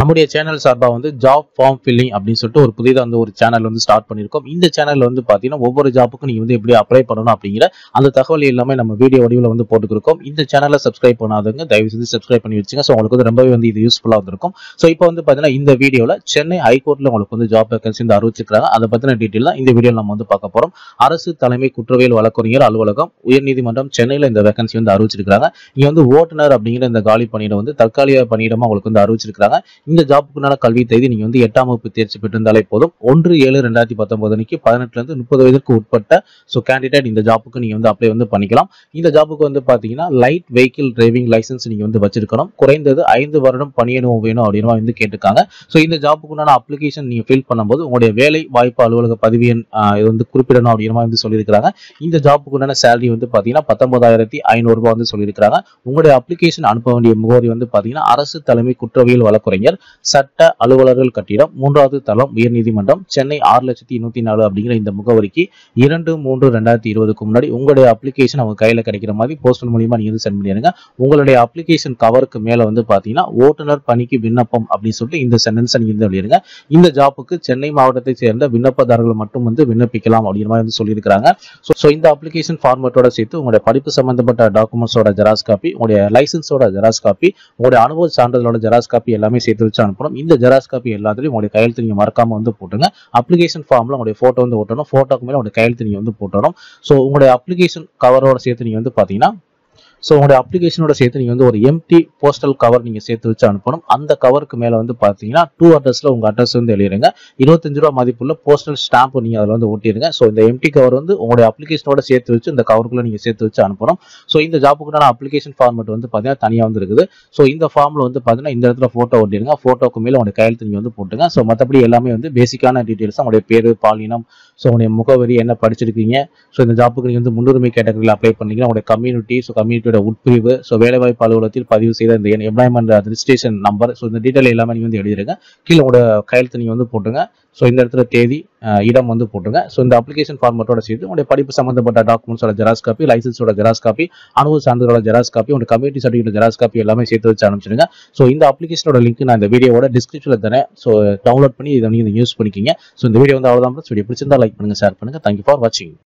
நம்முடைய சேனல் சார்பாக வந்து ஜாப் ஃபார்ம் ஃபில்லிங் அப்படின்னு சொல்லிட்டு ஒரு புதிதாக வந்து ஒரு சேனல் வந்து ஸ்டார்ட் பண்ணியிருக்கோம் இந்த சேனல்ல வந்து பார்த்தீங்கன்னா ஒவ்வொரு ஜாப்புக்கும் நீங்கள் வந்து எப்படி அப்ளை பண்ணணும் அப்படிங்கிற அந்த தகவல் எல்லாமே நம்ம வீடியோ வடிவில் வந்து போட்டுருக்கோம் இந்த சேனலை சப்ஸ்கிரைப் பண்ணாதவங்க தயவு செஞ்சு சப்ஸ்கிரைப் பண்ணி வச்சுங்க ஸோ உங்களுக்கு வந்து ரொம்பவே வந்து இது யூஸ்ஃபுல்லாக வந்திருக்கும் ஸோ இப்போ வந்து பார்த்தீங்கன்னா இந்த வீடியோவில் சென்னை ஹைகோர்ட்டில் உங்களுக்கு வந்து ஜாப் வேகன்சி வந்து அறிவிச்சிருக்காங்க அதை பற்றின டீட்டெயில் தான் இந்த வீடியோவில் நம்ம வந்து பார்க்க போகிறோம் அரசு தலைமை குற்றவியல் வழக்கறிஞர் அலுவலகம் உயர்நீதிமன்றம் சென்னையில் இந்த வேகன்சி வந்து அறிவிச்சிருக்காங்க இங்கே வந்து ஓட்டுநர் அப்படிங்கிற இந்த காலி பணியிடம் வந்து தற்காலிக பணியிடமா உங்களுக்கு வந்து அறிவிச்சிருக்காங்க இந்த ஜாப்புக்குனால கல்வி தேதி நீங்க வந்து எட்டாம் வகுப்பு தேர்ச்சி பெற்றிருந்தாலே போதும் ஒன்று ஏழு ரெண்டாயிரத்தி பத்தொன்பது அன்னைக்கு பதினெட்டுல இருந்து முப்பது வயதுக்கு உட்பட்ட ஸோ கேண்டிடேட் இந்த ஜாப்புக்கு நீங்க வந்து அப்ளை வந்து பண்ணிக்கலாம் இந்த ஜாப்புக்கு வந்து பாத்தீங்கன்னா லைட் வெஹிக்கிள் டிரைவிங் லைசன்ஸ் நீங்க வந்து வச்சிருக்கணும் குறைந்தது ஐந்து வருடம் பணி அனுபவம் வேணும் அப்படின்னு வந்து கேட்டிருக்காங்க ஸோ இந்த ஜாப்புக்குண்டான அப்ளிகேஷன் நீங்க ஃபில் பண்ணும்போது உங்களுடைய வேலை வாய்ப்பு அலுவலக பதிவு எண் ஆஹ், இது வந்து குறிப்பிடணும் அப்படின்னு வந்து சொல்லியிருக்காங்க இந்த ஜாப்புக்குண்டான சேலரி வந்து பாத்தீங்கன்னா பத்தொன்பதாயிரத்தி ஐநூறு ரூபாய் வந்து சொல்லியிருக்காங்க உங்களுடைய அப்ளிகேஷன் அனுப்ப வேண்டிய முகவரி வந்து பாத்தீங்கன்னா அரசு தலைமை குற்றவியல் வழக்கறிஞர் சட்ட அலுவலர்கள் கட்டிடம் மூன்றாவது தளம் உயர்நீதிமன்றம் சென்னை ஆறு லட்சத்தி நூத்தி நாலு அப்படிங்கிற இந்த முகவரிக்கு இரண்டு மூன்று ரெண்டாயிரத்தி இருபதுக்கு முன்னாடி உங்களுடைய அப்ளிகேஷன் அவங்க கையில கிடைக்கிற மாதிரி போஸ்டல் மூலியமா நீங்க வந்து சென்ட் பண்ணிடுங்க உங்களுடைய அப்ளிகேஷன் கவருக்கு மேல வந்து பாத்தீங்கன்னா ஓட்டுநர் பணிக்கு விண்ணப்பம் அப்படின்னு சொல்லிட்டு இந்த சென்டென்ஸை நீங்க வந்து வெளியிடுங்க இந்த ஜாப்புக்கு சென்னை மாவட்டத்தை சேர்ந்த விண்ணப்பதாரர்கள் மட்டும் வந்து விண்ணப்பிக்கலாம் அப்படிங்கிற மாதிரி வந்து சொல்லியிருக்காங்க ஸோ இந்த அப்ளிகேஷன் ஃபார்மேட்டோட சேர்த்து உங்களுடைய படிப்பு சம்பந்தப்பட்ட டாக்குமெண்ட்ஸோட ஜெராக்ஸ் காப்பி உங்களுடைய லைசன்ஸோட ஜெராக்ஸ் காப்பி உங்களுடைய அனுபவ சான்றிதழோட ஜெராக்ஸ் காப்பி எல்லாமே சேர்த்து வச்சு அனுப்பணும் இந்த ஜெராக்ஸ் காப்பி எல்லாத்துலையும் உங்களுடைய கையெழுத்து நீங்க மறக்காம வந்து போட்டுங்க அப்ளிகேஷன் ஃபார்ம்ல உங்களுடைய போட்டோ வந்து ஓட்டணும் போட்டோக்கு மேல உங்களுடைய கையெழுத்து நீங்க வந்து போட்டணும் ஸோ உங்களுடைய அப்ளிகேஷன் கவரோட சேர்த்து நீங்க வந்து பாத்தீங்கன்னா ஸோ உங்களுடைய அப்ளிகேஷனோட சேர்த்து நீங்கள் வந்து ஒரு எம்டி போஸ்டல் கவர் நீங்கள் சேர்த்து வச்சு அனுப்பணும் அந்த கவருக்கு மேலே வந்து பார்த்தீங்கன்னா டூ அட்ரஸில் உங்கள் அட்ரஸ் வந்து எழுதிருங்க இருபத்தஞ்சு ரூபா மதிப்புள்ள போஸ்டல் ஸ்டாம்ப் நீங்கள் அதில் வந்து ஒட்டிடுங்க ஸோ இந்த எம்டி கவர் வந்து உங்களுடைய அப்ளிகேஷனோட சேர்த்து வச்சு இந்த கவருக்குள்ள நீங்கள் சேர்த்து வச்சு அனுப்பணும் ஸோ இந்த ஜாப்புக்குண்டான அப்ளிகேஷன் ஃபார்மேட் வந்து பார்த்தீங்கன்னா தனியாக வந்து இருக்குது ஸோ இந்த ஃபார்மில் வந்து பார்த்தீங்கன்னா இந்த இடத்துல ஃபோட்டோ ஒட்டிடுங்க ஃபோட்டோக்கு மேலே உங்களுடைய கையெழுத்து நீங்கள் வந்து போட்டுங்க ஸோ மற்றபடி எல்லாமே வந்து பேசிக்கான டீட்டெயில்ஸ் உங்களுடைய பேர் பாலினம் ஸோ உங்களுடைய முகவரி என்ன படிச்சிருக்கீங்க ஸோ இந்த ஜாப்புக்கு நீங்கள் வந்து முன்னுரிமை கேட்டகரியில் அப்ளை பண்ணீங்கன்னா உங்களுடைய கம்யூனிட்டி ஸோ கம்யூனிட்டியோட உட்பிரிவு ஸோ வேலைவாய்ப்பு அலுவலகத்தில் பதிவு செய்த இந்த எம்ப்ளாய்மெண்ட் ரிஜிஸ்ட்ரேஷன் நம்பர் ஸோ இந்த டீட்டெயில் எல்லாமே நீங்கள் வந்து எழுதிருங்க கீழே உங்களோட கையெழுத்து நீங்கள் வந்து போட்டுங்க ஸோ இந்த இடத்துல தேதி அஹ், இடம் வந்து போட்டுங்க ஸோ இந்த அப்ளிகேஷன் ஃபார்மேட்டோட சேர்த்து உங்களுடைய படிப்பு சம்பந்தப்பட்ட டாக்குமெண்ட்ஸோட ஜெராக்ஸ் காப்பி லைசன்ஸோட ஜெராக்ஸ் காப்பி அனுபவ சான்றிதழோட ஜெராக்ஸ் காப்பி உங்க கம்யூனிட்டி சர்டிஃபிகேட் ஜெராக்ஸ் காப்பி எல்லாமே சேர்த்து வச்சு அனுப்பிச்சிடுங்க ஸோ இந்த அப்ளிகேஷனோட லிங்க் நான் இந்த வீடியோவோட டிஸ்கிரிப்ஷனில் தரேன் ஸோ டவுன்லோட் பண்ணி இதை நீங்கள் யூஸ் பண்ணிக்கிங்க ஸோ இந்த வீடியோ வந்து அவ்வளோதான் வீடியோ பிடிச்சிருந்தா லைக் பண்ணுங்க ஷேர் பண்ணுங்க தேங்க்யூ ஃபார் வாட்சிங்